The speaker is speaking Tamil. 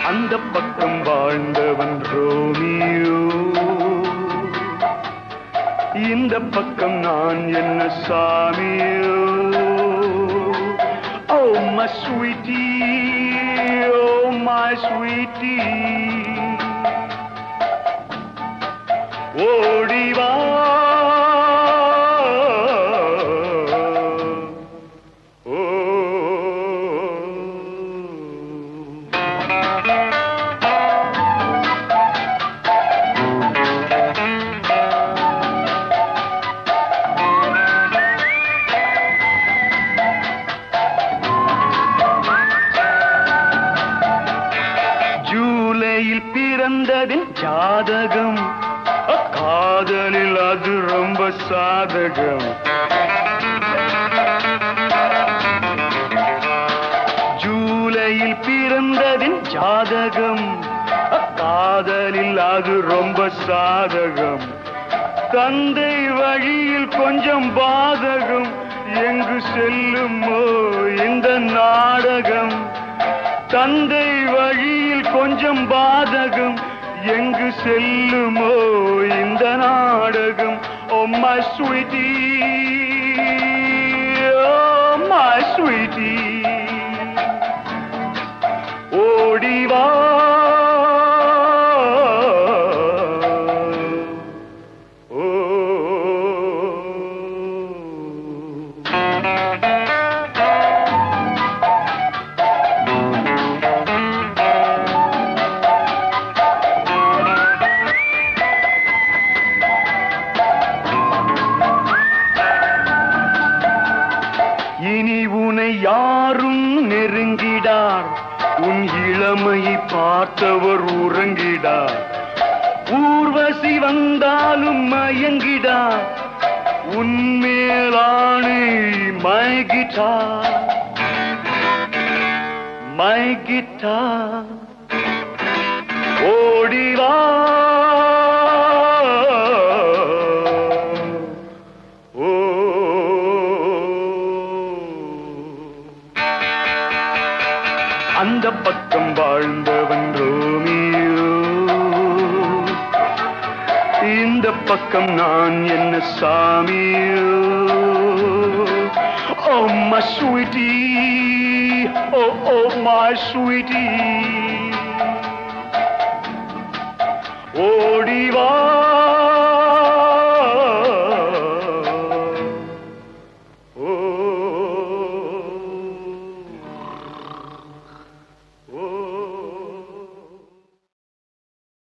அந்த பக்கம் வாழ்ந்தவன் ரோமியோ இந்த பக்கம் நான் என்ன சாமியோ oh my sweetie oh my sweetie ஓடிவா ஓ ஜூலையில் பிறந்ததின் ஜாதகம் காதலில் அது ரொம்ப சாதகம் ஜூலையில் பிறந்ததின் ஜாதகம் காதலில் அது ரொம்ப சாதகம் தந்தை வழியில் கொஞ்சம் பாதகம் எங்கு செல்லுமோ இந்த நாடகம் தந்தை வழியில் கொஞ்சம் பாதகம் எங்கு செல்லுமோ இந்த நாடகம் oh my sweetie oh my sweetie ஓடிவா ஓ இனி உனை யாரும் நெருங்கிடார் உன் இளமையை பார்த்தவர் உறங்கிடார் ஊர்வசி வந்தாலும் மயங்கிடார் உன்மேலானே மயகிட்டா மயகிட்டா ஓடிவா ஓ அந்த பக்கம் வாழ்ந்தவன் ரோமியோ இந்த பக்கம் நான் என்ன சாமியோ oh my sweetie oh oh my sweetie ஓடிவா